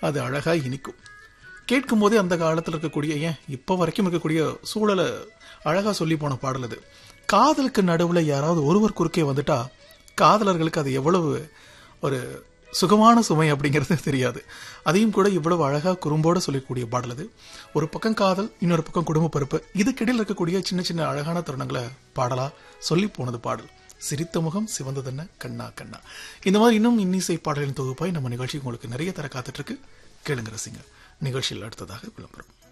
அது அழகா இனிக்கும் கேட்கும் போதே அந்த காலத்தில் இருக்கக்கூடிய ஏன் இப்போ வரைக்கும் இருக்கக்கூடிய சூழலை அழகா சொல்லி போன பாடல் அது காதலுக்கு நடுவில் யாராவது ஒருவர் குறுக்கே வந்துட்டா காதலர்களுக்கு அது எவ்வளவு ஒரு சுகமான சுமை அப்படிங்கிறது தெரியாது அதையும் கூட இவ்வளவு அழகா குறும்போட சொல்லக்கூடிய பாடல் அது ஒரு பக்கம் காதல் இன்னொரு பக்கம் குடும்ப பொறுப்பு இதுக்கிடையில் இருக்கக்கூடிய சின்ன சின்ன அழகான தருணங்களை பாடலா சொல்லி போனது பாடல் சிரித்த முகம் சிவந்ததென்ன கண்ணா கண்ணா இந்த மாதிரி இன்னும் இன்னிசை பாடலின் தொகுப்பாய் நம்ம நிகழ்ச்சி உங்களுக்கு நிறைய தர காத்துட்டு இருக்கு கேளுங்க ரசிங்க நிகழ்ச்சியில் அடுத்ததாக விளம்பரம்